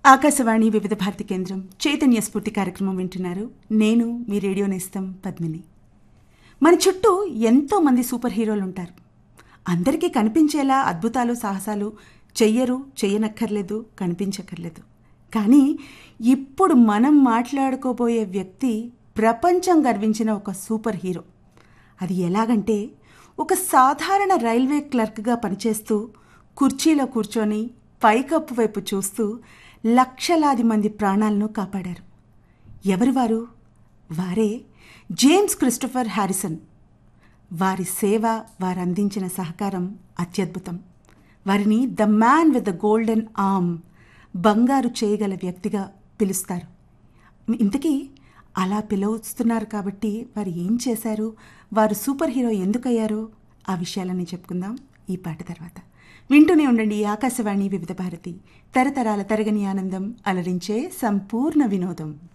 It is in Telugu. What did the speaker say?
ఆకాశవాణి వివిధ భారతి కేంద్రం చైతన్య స్ఫూర్తి కార్యక్రమం వింటున్నారు నేను మీ రేడియో నేస్తం పద్మిని మన చుట్టూ ఎంతో మంది సూపర్ హీరోలు ఉంటారు అందరికీ కనిపించేలా అద్భుతాలు సాహసాలు చెయ్యరు చెయ్యనక్కర్లేదు కనిపించక్కర్లేదు కానీ ఇప్పుడు మనం మాట్లాడుకోబోయే వ్యక్తి ప్రపంచం గర్వించిన ఒక సూపర్ హీరో అది ఎలాగంటే ఒక సాధారణ రైల్వే క్లర్క్గా పనిచేస్తూ కుర్చీలో కూర్చొని పైకప్పు వైపు చూస్తూ లక్షలాది మంది ప్రాణాలను కాపాడారు ఎవరు వారు వారే జేమ్స్ క్రిస్టఫర్ హ్యారిసన్ వారి సేవ వారు అందించిన సహకారం అత్యద్భుతం వారిని the man with the golden arm బంగారు చేయగల వ్యక్తిగా పిలుస్తారు ఇంతకీ అలా పిలుస్తున్నారు కాబట్టి వారు ఏం చేశారు వారు సూపర్ హీరో ఎందుకయ్యారో ఆ విషయాలన్నీ చెప్పుకుందాం ఈ పాట తర్వాత వింటూనే ఉండండి ఆకాశవాణి వివిధ భారతి తరతరాల తరగని ఆనందం అలరించే సంపూర్ణ వినోదం